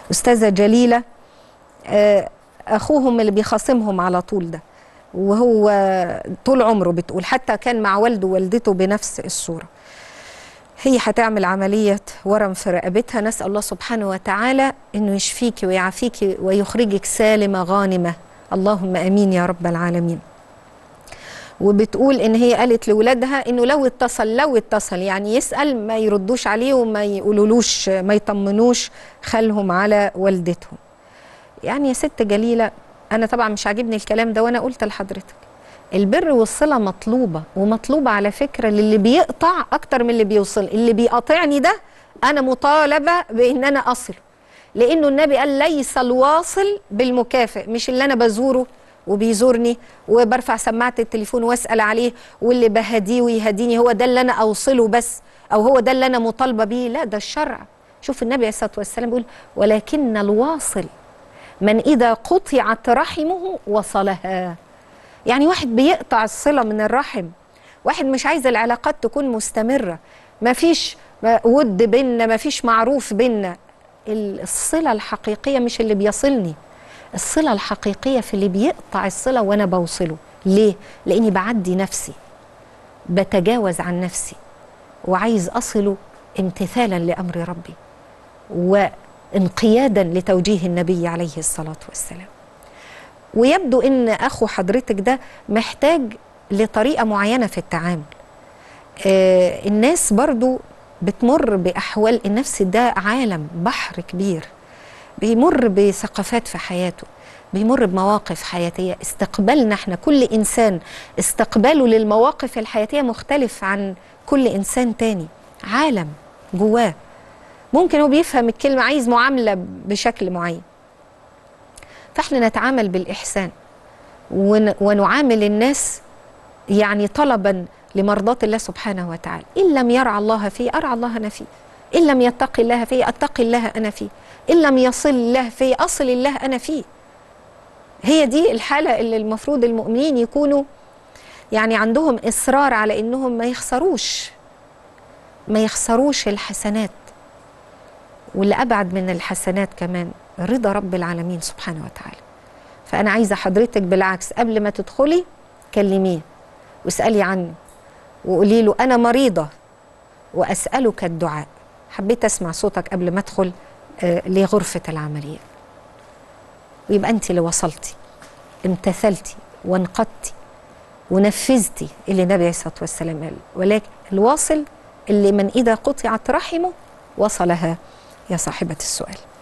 استاذه جليله آه، اخوهم اللي بيخاصمهم على طول ده وهو طول عمره بتقول حتى كان مع والده ووالدته بنفس الصوره هي هتعمل عملية ورم في رقبتها نسأل الله سبحانه وتعالى أنه يشفيك ويعافيك ويخرجك سالمة غانمة اللهم أمين يا رب العالمين وبتقول ان هي قالت لاولادها انه لو اتصل لو اتصل يعني يسال ما يردوش عليه وما يقولولوش ما يطمنوش خالهم على والدتهم يعني يا ست جليله انا طبعا مش عاجبني الكلام ده وانا قلت لحضرتك البر والصله مطلوبه ومطلوبه على فكره للي بيقطع اكتر من اللي بيوصل اللي بيقاطعني ده انا مطالبه بان انا اصل لانه النبي قال ليس الواصل بالمكافئ مش اللي انا بزوره وبيزورني وبرفع سماعه التليفون واسال عليه واللي بهديه ويهديني هو ده اللي انا اوصله بس او هو ده اللي انا مطالبه بيه لا ده الشرع شوف النبي عليه الصلاه والسلام بيقول ولكن الواصل من اذا قطعت رحمه وصلها يعني واحد بيقطع الصله من الرحم واحد مش عايز العلاقات تكون مستمره ما فيش ود بينا ما فيش معروف بينا الصله الحقيقيه مش اللي بيصلني الصله الحقيقيه في اللي بيقطع الصله وانا بوصله ليه لاني بعدي نفسي بتجاوز عن نفسي وعايز اصله امتثالا لامر ربي وانقيادا لتوجيه النبي عليه الصلاه والسلام ويبدو ان اخو حضرتك ده محتاج لطريقه معينه في التعامل آه الناس برضو بتمر باحوال النفس ده عالم بحر كبير بيمر بثقافات في حياته بيمر بمواقف حياتيه استقبالنا احنا كل انسان استقباله للمواقف الحياتيه مختلف عن كل انسان تاني عالم جواه ممكن هو بيفهم الكلمه عايز معامله بشكل معين فاحنا نتعامل بالاحسان ون ونعامل الناس يعني طلبا لمرضاه الله سبحانه وتعالى ان لم يرعى الله فيه ارعى الله انا فيه ان لم يتقي الله فيه اتقي الله انا فيه ان لم يصل الله فيه اصل الله انا فيه هي دي الحاله اللي المفروض المؤمنين يكونوا يعني عندهم اصرار على انهم ما يخسروش ما يخسروش الحسنات واللي ابعد من الحسنات كمان رضا رب العالمين سبحانه وتعالى فانا عايزه حضرتك بالعكس قبل ما تدخلي كلميه واسالي عنه وقولي له انا مريضه واسالك الدعاء حبيت اسمع صوتك قبل ما ادخل آه لغرفه العمليه ويبقى انت اللي وصلتي امتثلتي وانقضتي ونفذتي اللي النبي عليه الصلاه والسلام قال ولكن الواصل اللي من اذا قطعت رحمه وصلها يا صاحبه السؤال